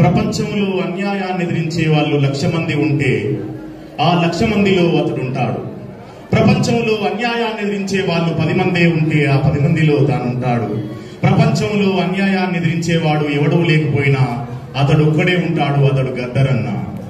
ప్రపంచంలో అన్యాయాన్ని ఎదిరించే వాళ్ళు లక్ష మంది ఉంటే ఆ లక్ష మందిలో అతడు ఉంటాడు ప్రపంచంలో అన్యాయాన్ని ఎదిరించే వాళ్ళు పది మందే ఉంటే ఆ పది మందిలో తాను ఉంటాడు ప్రపంచంలో అన్యాయాన్ని ఎదిరించేవాడు ఎవడూ లేకపోయినా అతడు ఒక్కడే ఉంటాడు అతడు గద్దరన్న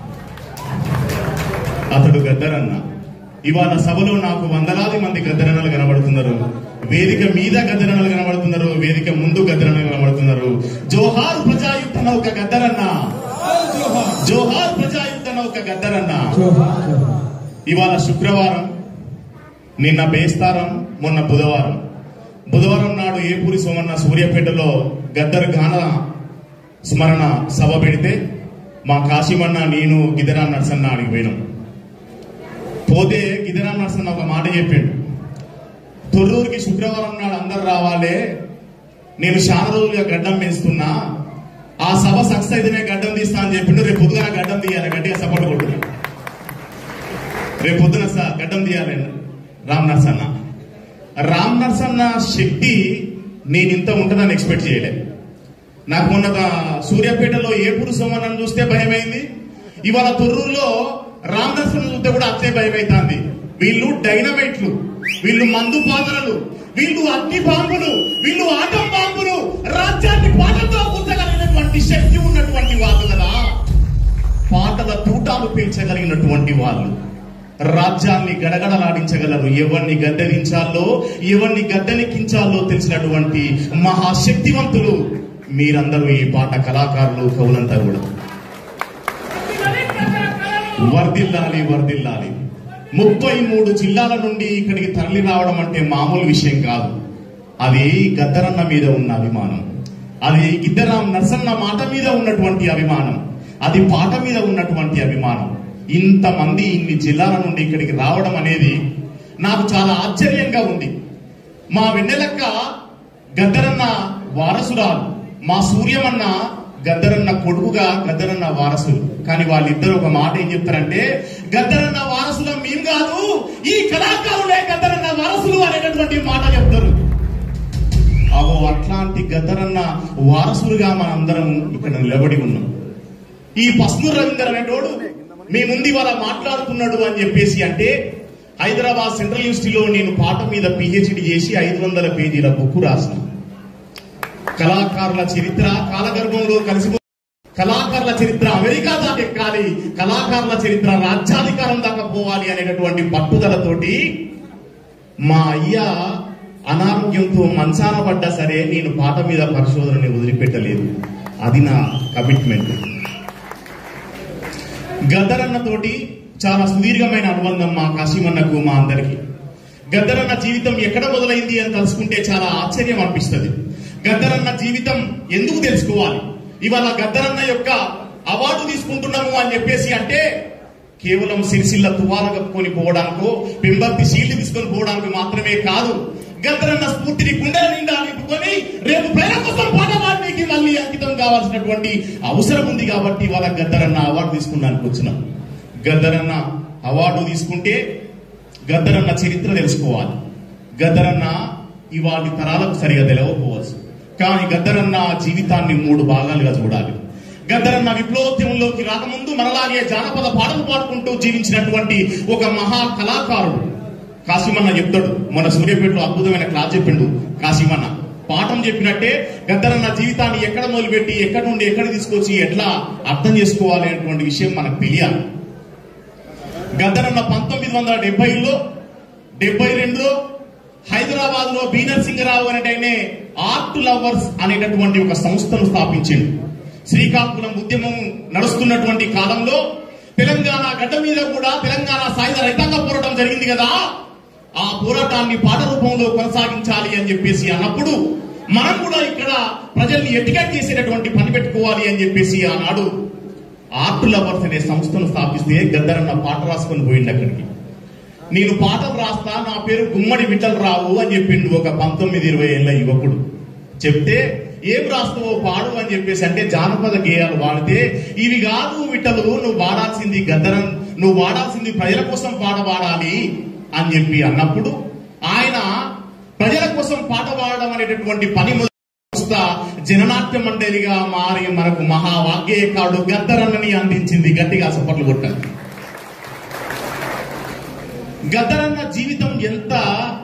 అతడు గద్దరన్న ఇవాళ సభలో నాకు వందలాది మంది గద్దరన్నలు కనబడుతున్నారు వేదిక మీద గద్దరన్నలు కనబడుతున్నారు వేదిక ముందు గద్దరన్నలు కనబడుతున్నారు జోహార్ ప్రజాయుక్త నౌక గద్దరన్న జోహార్ ప్రజాయుక్త నౌక గద్దరన్న ఇవాళ శుక్రవారం నిన్న బేస్తారం మొన్న బుధవారం బుధవారం నాడు ఏపూరి సోమన్న సూర్యాపేటలో గద్దర్ గాన స్మరణ సభ పెడితే మా కాశీమన్న నేను గిదరా నర్సన్న ఆడికి పోయినాం పోతే గిదరా నర్సన్న ఒక మాట చెప్పిండు తొర్రూరుకి శుక్రవారం నాడు అందరు రావాలే నేను చాలా రోజులుగా గడ్డం పెంచుతున్నా ఆ సభ సక్సెస్ అయితేనే గడ్డం తీస్తా అని చెప్పిండు రేపు పొద్దున గడ్డం తీయాలి గట్టిగా సపోర్ట్ కొట్టున్నాను రేపు పొద్దున స- గడ్డం తీయాలి రామ్ నర్సన్న రామ్ నర్సన్న శక్తి నేను ఇంత ఉంటుందని ఎక్స్పెక్ట్ చేయలే నాకు మొన్న దా- సూర్యాపేటలో ఏపుడు సోమన్నను చూస్తే భయమైంది ఇవాళ తొర్రూరులో రామ్ నర్సన్న చూస్తే కూడా అట్లే భయమైతుంది వీళ్ళు డైనమైట్లు వీళ్ళు మందు పాత్రలు వీళ్ళు అగ్ని బాంబులు వీళ్ళు ఆటం బాంబులు రాజ్యాన్ని పాటలతో కూర్చగలిగినటువంటి శక్తి ఉన్నటువంటి వాళ్ళు కదా పాటల తూటాలు పీల్చగలిగినటువంటి వాళ్ళు రాజ్యాన్ని గడగడలాడించగలరు ఎవరిని గద్దెదించాలో ఎవరిని గద్దెనెక్కించాలో తెలిసినటువంటి మహాశక్తివంతులు మీరందరూ ఈ పాట కళాకారులు కవులంతా కూడా వర్దిల్లాలి వర్దిల్లాలి ముప్పై మూడు జిల్లాల నుండి ఇక్కడికి తరలి రావడం అంటే మామూలు విషయం కాదు అది గద్దరన్న మీద ఉన్న అభిమానం అది గిద్దరాం నర్సన్న మాట మీద ఉన్నటువంటి అభిమానం అది పాట మీద ఉన్నటువంటి అభిమానం ఇంతమంది ఇన్ని జిల్లాల నుండి ఇక్కడికి రావడం అనేది నాకు చాలా ఆశ్చర్యంగా ఉంది మా వెన్నెలక్క గద్దరన్న వారసురాలు మా సూర్యమన్న గద్దరన్న కొడుకుగా గద్దరన్న వారసులు కానీ వాళ్ళిద్దరు ఒక మాట ఏం చెప్తారంటే గద్దరన్న వారసులం మేము కాదు ఈ కళాకారులే గద్దరన్న వారసులు అనేటటువంటి మాట చెప్తారు అగో అట్లాంటి గద్దరన్న వారసులుగా మనందరం ఇక్కడ నిలబడి ఉన్నాం ఈ పస్నూర్ రవీందర్ అనేటోడు మీ ముందు ఇవాళ మాట్లాడుతున్నాడు అని చెప్పేసి అంటే హైదరాబాద్ సెంట్రల్ యూనివర్సిటీలో నేను పాట మీద పిహెచ్డి చేసి ఐదు వందల పేజీల బుక్ రాసిన కళాకారుల చరిత్ర కాలగర్భంలో కలిసి కళాకారుల చరిత్ర అమెరికా దాకా ఎక్కాలి కళాకారుల చరిత్ర రాజ్యాధికారం దాకా పోవాలి అనేటటువంటి పట్టుదలతోటి మా అయ్య అనారోగ్యంతో మంచాన పడ్డా సరే నేను పాట మీద పరిశోధనని వదిలిపెట్టలేదు అది నా కమిట్మెంట్ గద్దరన్న తోటి చాలా సుదీర్ఘమైన అనుబంధం మా కాశీమన్నకు మా అందరికి గద్దరన్న జీవితం ఎక్కడ మొదలైంది అని తలుసుకుంటే చాలా ఆశ్చర్యం అనిపిస్తుంది గద్దరన్న జీవితం ఎందుకు తెలుసుకోవాలి ఇవాళ గద్దరన్న యొక్క అవార్డు తీసుకుంటున్నాము అని చెప్పేసి అంటే కేవలం సిరిసిల్ల తువాల కప్పుకొని పోవడానికో పెంబర్తి షీల్డ్ తీసుకొని పోవడానికి మాత్రమే కాదు గద్దరన్న స్ఫూర్తిని గుండెల నిండా నింపుకొని రేపు ప్రజల కోసం పాటవాడికి మళ్ళీ అంకితం కావాల్సినటువంటి అవసరం ఉంది కాబట్టి వాళ్ళ గద్దరన్న అవార్డు తీసుకున్నానికి వచ్చినాం గద్దరన్న అవార్డు తీసుకుంటే గద్దరన్న చరిత్ర తెలుసుకోవాలి గద్దరన్న ఇవాళ తరాలకు సరిగా తెలియకపోవచ్చు కానీ గద్దరన్న జీవితాన్ని మూడు భాగాలుగా చూడాలి గద్దరన్న విప్లవోద్యమంలోకి రాకముందు మనలాగే జానపద పాటలు పాడుకుంటూ జీవించినటువంటి ఒక మహా కళాకారుడు కాశీమన్న చెప్తాడు మన సూర్యాపేటలో అద్భుతమైన క్లాస్ చెప్పిండు కాశీమన్న పాఠం చెప్పినట్టే గద్దరన్న జీవితాన్ని ఎక్కడ మొదలుపెట్టి ఎక్కడి నుండి ఎక్కడ తీసుకొచ్చి ఎట్లా అర్థం చేసుకోవాలి అనేటువంటి విషయం మనకు తెలియాలి గద్దరన్న పంతొమ్మిది వందల డెబ్బైలో డెబ్బై రెండులో హైదరాబాద్ లో బి నరసింహరావు అనేటైనే ఆర్ట్ లవర్స్ అనేటటువంటి ఒక సంస్థను స్థాపించింది శ్రీకాకుళం ఉద్యమం నడుస్తున్నటువంటి కాలంలో తెలంగాణ గడ్డ మీద కూడా తెలంగాణ సాయుధ రైతాంగ పోరాటం జరిగింది కదా ఆ పోరాటాన్ని పాట రూపంలో కొనసాగించాలి అని చెప్పేసి అన్నప్పుడు మనం కూడా ఇక్కడ ప్రజల్ని ఎటికెట్ చేసేటటువంటి పని పెట్టుకోవాలి అని చెప్పేసి ఆనాడు ఆర్ట్ లవర్స్ అనే సంస్థను స్థాపిస్తే గద్దరన్న పాట రాసుకొని పోయింది అక్కడికి నేను పాటలు రాస్తా నా పేరు గుమ్మడి విఠల్ రావు అని చెప్పిండు ఒక పంతొమ్మిది ఇరవై ఏళ్ళ యువకుడు చెప్తే ఏం రాస్తావో పాడు అని చెప్పేసి అంటే జానపద గేయాలు వాడితే ఇవి కాదు విఠలు నువ్వు వాడాల్సింది గద్దరం నువ్వు వాడాల్సింది ప్రజల కోసం పాట పాడాలి అని చెప్పి అన్నప్పుడు ఆయన ప్రజల కోసం పాట పాడడం అనేటటువంటి పని మొదలు సంస్థ జననాట్య మండలిగా మారి మనకు మహావాగ్గేయకాడు గద్దరన్నని అందించింది గట్టిగా సపర్లు కొట్టారు గద్దరన్న జీవితం ఎంత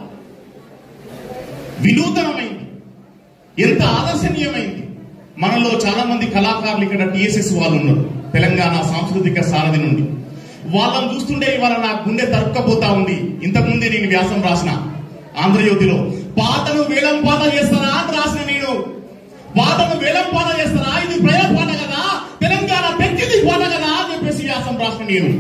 వినూతనమైంది ఎంత ఆదర్శనీయమైంది మనలో చాలా మంది కళాకారులు ఇక్కడ టిఎస్ఎస్ వాళ్ళు ఉన్నారు తెలంగాణ సాంస్కృతిక సారథి నుండి వాళ్ళని చూస్తుంటే ఇవాళ నా గుండె తరుక్కపోతా ఉంది ఇంతకుముందే నేను వ్యాసం రాసిన ఆంధ్రజ్యోతిలో పాటను వేలం పాట చేస్తారా అని రాసిన నేను పాటను వేలం పాట చేస్తారా ఇది ప్రజల పాట కదా తెలంగాణ పెంచింది పాట కదా అని చెప్పేసి వ్యాసం రాసిన నేను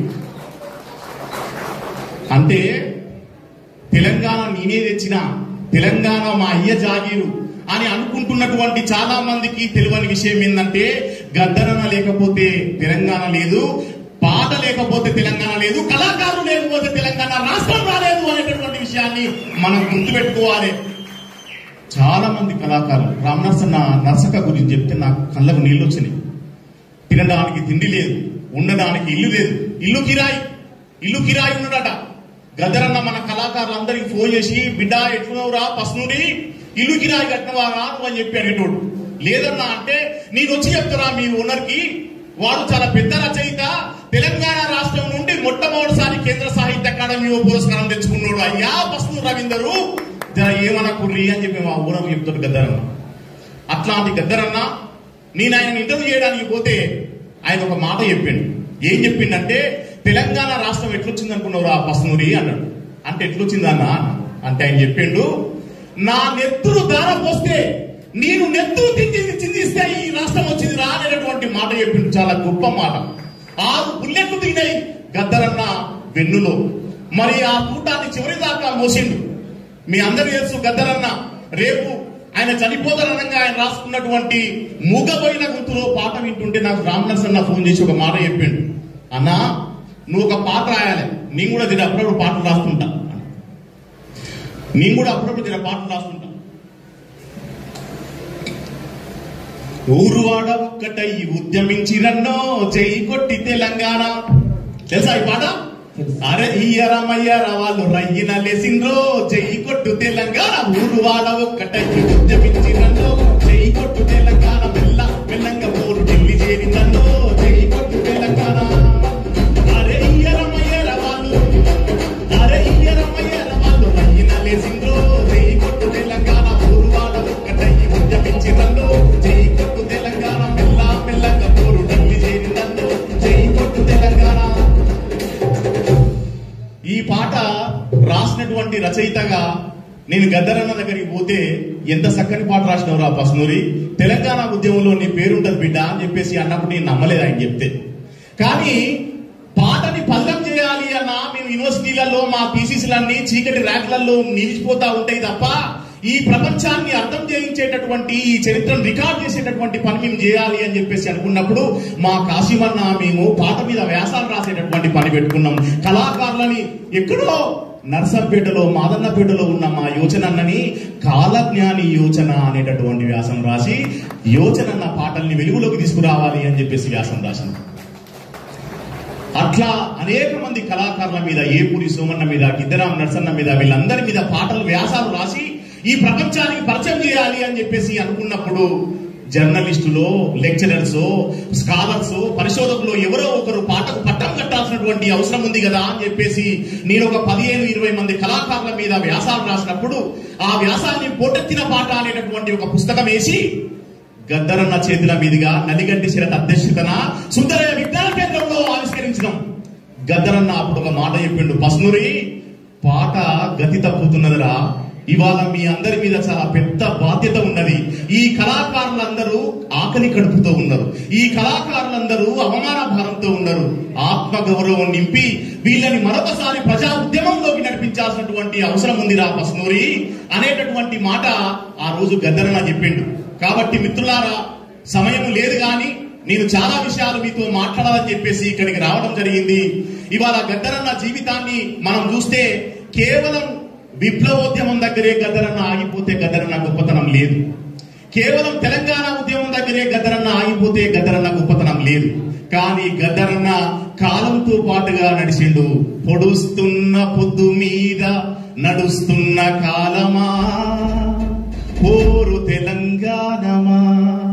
అంటే తెలంగాణ నేనే తెచ్చిన తెలంగాణ మా అయ్య జాగీరు అని అనుకుంటున్నటువంటి చాలా మందికి తెలియని విషయం ఏంటంటే గద్దరన లేకపోతే తెలంగాణ లేదు పాట లేకపోతే తెలంగాణ లేదు కళాకారులు లేకపోతే తెలంగాణ రాష్ట్రం రాలేదు అనేటటువంటి విషయాన్ని మనం గుర్తుపెట్టుకోవాలి చాలా మంది కళాకారులు రామ్ నరసన్న నరసక గురించి చెప్తే నాకు కళ్ళకు నీళ్ళు వచ్చినాయి తినడానికి తిండి లేదు ఉండడానికి ఇల్లు లేదు ఇల్లు కిరాయి ఇల్లు కిరాయి ఉన్నాడట గదరన్న మన కళాకారులందరికీ ఫోన్ చేసి బిడ్డ ఎట్లున్నావురా పసునుడి ఇల్లు కిరాయి కట్టినవారా నువ్వు అని చెప్పి అడిగేటోడు లేదన్నా అంటే నేను వచ్చి చెప్తారా మీ ఓనర్కి వాడు చాలా పెద్ద రచయిత తెలంగాణ రాష్ట్రం నుండి మొట్టమొదటిసారి కేంద్ర సాహిత్య అకాడమీ పురస్కారం తెచ్చుకున్నాడు అయ్యా పసును రవీందరు జర ఏమనకుర్రి అని చెప్పి మా ఊరం చెప్తాడు గద్దరన్న అట్లాంటి గద్దరన్న నేను ఆయన ఇంటర్వ్యూ చేయడానికి పోతే ఆయన ఒక మాట చెప్పిండు ఏం చెప్పిండంటే తెలంగాణ రాష్ట్రం ఎట్లొచ్చింది అనుకున్నావు ఆ పసునూరి అన్నాడు అంటే ఎట్లొచ్చిందన్న అంటే ఆయన చెప్పిండు నా నెత్తురు దార పోస్తే నేను నెత్తురు తిండి చిందిస్తే ఈ రాష్ట్రం వచ్చింది రా అనేటటువంటి మాట చెప్పిండు చాలా గొప్ప మాట ఆరు బుల్లెట్లు దిగినాయి గద్దరన్న వెన్నులో మరి ఆ కూటాన్ని చివరి దాకా మోసిండు మీ అందరూ తెలుసు గద్దరన్న రేపు ఆయన చనిపోతారనగా ఆయన రాసుకున్నటువంటి మూగపోయిన గొంతులో పాట వింటుంటే నాకు రామనరసన్న ఫోన్ చేసి ఒక మాట చెప్పిండు అన్నా నువ్వు ఒక పాట రాయాలి నేను కూడా దీని అప్పుడప్పుడు పాటలు రాస్తుంటా నేను కూడా అప్పుడప్పుడు దీని పాటలు రాస్తుంటా ఊరువాడ ఒక్కటై ఉద్యమించిరన్నో చెయ్యి కొట్టి తెలంగాణ తెలుసా ఈ పాట అరే ఇయ్యరమయ్యరా వాళ్ళు రయ్యిన లేసిండ్రో చెయ్యి కొట్టు తెలంగాణ ఊరువాడ ఒక్కటై ఉద్యమించిరన్నో చెయ్యి కొట్టు తెలంగాణ మెల్ల మెల్లంగా పోరు ఢిల్లీ చేరిందన్నో చెయ్యి కొట్టు తెలంగాణ అరే ఇయ్యరమయ్యరా వాళ్ళు అరే ఇయ్యరమయ్యరా వాళ్ళు రయ్యిన లేసిండ్రో చెయ్యి కొట్టు తెలంగాణ ఊరువాడ ఒక్కటై ఉద్యమించిరన్నో చెయ్యి కొట్టు తెలంగాణ మెల్ల మెల్లంగా పోరు ఢిల్లీ చేరిందన్నో చెయ్యి కొట్టు తెలంగాణ ఈ పాట రాసినటువంటి రచయితగా నేను గద్దరన్న దగ్గరికి పోతే ఎంత చక్కని పాట రాసినవు రా పసునూరి తెలంగాణ ఉద్యమంలో నీ పేరుంటది బిడ్డ అని చెప్పేసి అన్నప్పుడు నేను నమ్మలేదు ఆయన చెప్తే కానీ పాటని పల్లం చేయాలి అన్న మేము యూనివర్సిటీలలో మా పీసీసీలన్నీ చీకటి ర్యాక్లలో నిలిచిపోతా ఉంటాయి తప్ప ఈ ప్రపంచాన్ని అర్థం చేయించేటటువంటి ఈ చరిత్రను రికార్డ్ చేసేటటువంటి పని మేము చేయాలి అని చెప్పేసి అనుకున్నప్పుడు మా కాశీమన్న మేము పాట మీద వ్యాసాలు రాసేటటువంటి పని పెట్టుకున్నాం కళాకారులని ఎక్కడో నర్సంపేటలో మాదన్నపేటలో ఉన్న మా యోచనన్నని కాలజ్ఞాని యోచన అనేటటువంటి వ్యాసం రాసి యోచనన్న పాటల్ని వెలుగులోకి తీసుకురావాలి అని చెప్పేసి వ్యాసం రాసింది అట్లా అనేక మంది కళాకారుల మీద ఏపూరి సోమన్న మీద గిద్దరాం నరసన్న మీద వీళ్ళందరి మీద పాటలు వ్యాసాలు రాసి ఈ ప్రపంచానికి పరిచయం చేయాలి అని చెప్పేసి అనుకున్నప్పుడు జర్నలిస్టులో లెక్చరర్స్ స్కాలర్స్ పరిశోధకులు ఎవరో ఒకరు పాటకు పట్టం కట్టాల్సినటువంటి అవసరం ఉంది కదా అని చెప్పేసి నేను ఒక పదిహేను ఇరవై మంది కళాకారుల మీద వ్యాసాలు రాసినప్పుడు ఆ వ్యాసాన్ని పోటెత్తిన పాట అనేటటువంటి ఒక పుస్తకం వేసి గద్దరన్న చేతుల మీదుగా నలిగంటి శరత్ అధ్యక్షతన సుందరయ్య విజ్ఞాన కేంద్రంలో ఆవిష్కరించడం గద్దరన్న అప్పుడు ఒక మాట చెప్పిండు పస్నూరి పాట గతి తప్పుతున్నదిరా ఇవాళ మీ అందరి మీద చాలా పెద్ద బాధ్యత ఉన్నది ఈ కళాకారులందరూ ఆకలి కడుపుతో ఉన్నారు ఈ కళాకారులందరూ అవమాన భారంతో ఉన్నారు ఆత్మ గౌరవం నింపి వీళ్ళని మరొకసారి ప్రజా ఉద్యమంలోకి నడిపించాల్సినటువంటి అవసరం ఉందిరా పస్నూరి అనేటటువంటి మాట ఆ రోజు గద్దరన్న చెప్పిండు కాబట్టి మిత్రులారా సమయం లేదు కానీ నేను చాలా విషయాలు మీతో మాట్లాడాలని చెప్పేసి ఇక్కడికి రావడం జరిగింది ఇవాళ గద్దరన్న జీవితాన్ని మనం చూస్తే కేవలం విప్లవోద్యమం దగ్గరే గద్దరన్న ఆగిపోతే గద్దరన్న గొప్పతనం లేదు కేవలం తెలంగాణ ఉద్యమం దగ్గరే గద్దరన్న ఆగిపోతే గద్దరన్న గొప్పతనం లేదు కానీ గద్దరన్న కాలంతో పాటుగా నడిచిండు పొడుస్తున్న పొద్దు మీద నడుస్తున్న కాలమా పోరు తెలంగాణమా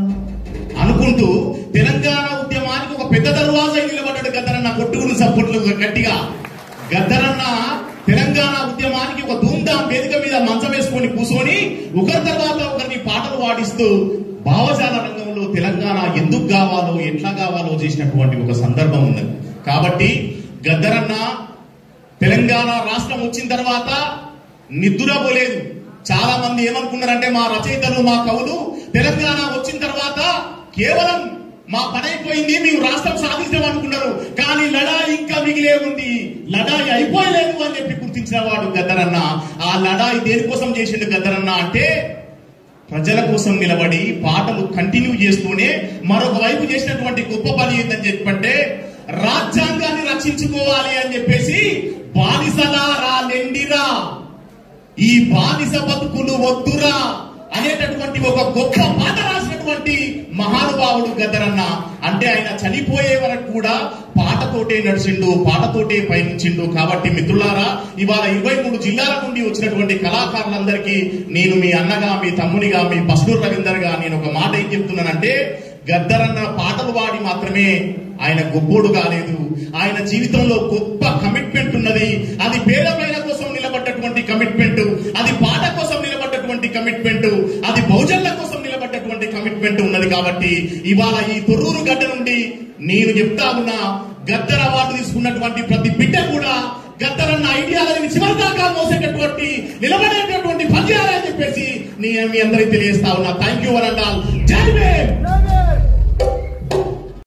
చెప్పుకుంటూ తెలంగాణ ఉద్యమానికి ఒక పెద్ద దర్వాజా నిలబడ్డాడు గద్దరన్న కొట్టుకుని సపోర్ట్లు గట్టిగా గద్దరన్న తెలంగాణ ఉద్యమానికి ఒక ధూమ్ధాం వేదిక మీద మంచం వేసుకొని కూర్చొని ఒకరి తర్వాత ఒకరిని పాటలు పాడిస్తూ భావజాల రంగంలో తెలంగాణ ఎందుకు కావాలో ఎట్లా కావాలో చేసినటువంటి ఒక సందర్భం ఉన్నది కాబట్టి గద్దరన్న తెలంగాణ రాష్ట్రం వచ్చిన తర్వాత నిద్రపోలేదు చాలా మంది ఏమనుకున్నారంటే మా రచయితలు మా కవులు తెలంగాణ వచ్చిన తర్వాత కేవలం మా పని అయిపోయింది మేము రాష్ట్రం సాధిస్తాం అనుకున్నారు కానీ లడాయి ఇంకా మిగిలే ఉంది లడాయి అయిపోయలేదు అని చెప్పి గుర్తించిన వాడు గద్దరన్న ఆ లడాయి దేనికోసం చేసిండు గద్దరన్న అంటే ప్రజల కోసం నిలబడి పాటలు కంటిన్యూ చేస్తూనే మరొక వైపు చేసినటువంటి గొప్ప పని ఏంటని చెప్పంటే రాజ్యాంగాన్ని రక్షించుకోవాలి అని చెప్పేసి బానిసలా రా లెండిరా ఈ బానిస బతుకులు వద్దురా అనేటటువంటి ఒక గొప్ప పాట రాసినటువంటి మహానుభావుడు గద్దరన్న అంటే ఆయన చనిపోయే వరకు కూడా పాటతోటే నడిచిండు పాటతోటే పయనించిండు కాబట్టి మిత్రులారా ఇవాళ ఇరవై మూడు జిల్లాల నుండి వచ్చినటువంటి కళాకారులందరికీ నేను మీ అన్నగా మీ తమ్మునిగా మీ పసునూరు రవీందర్గా నేను ఒక మాట ఏం చెప్తున్నానంటే గద్దరన్న పాటలు పాడి మాత్రమే ఆయన గొప్పోడు కాలేదు ఆయన జీవితంలో గొప్ప కమిట్మెంట్ ఉన్నది అది పేదమైన కోసం నిలబడ్డటువంటి కమిట్మెంట్ అది పాట కోసం నిలబడ్డటువంటి కమిట్మెంట్ అది బహుజన్ల కోసం నిలబడ్డటువంటి కమిట్మెంట్ ఉన్నది కాబట్టి ఇవాళ ఈ తొర్రూరు గడ్డ నుండి నేను చెప్తా ఉన్నా గద్దర్ అవార్డు తీసుకున్నటువంటి ప్రతి బిడ్డ కూడా గద్దరన్న ఐడియాలని చివరి దాకా మోసేటటువంటి నిలబడేటటువంటి పద్యాలని చెప్పేసి నేను మీ అందరికి తెలియజేస్తా ఉన్నా థ్యాంక్ యూ వరండాల్ జై భీమ్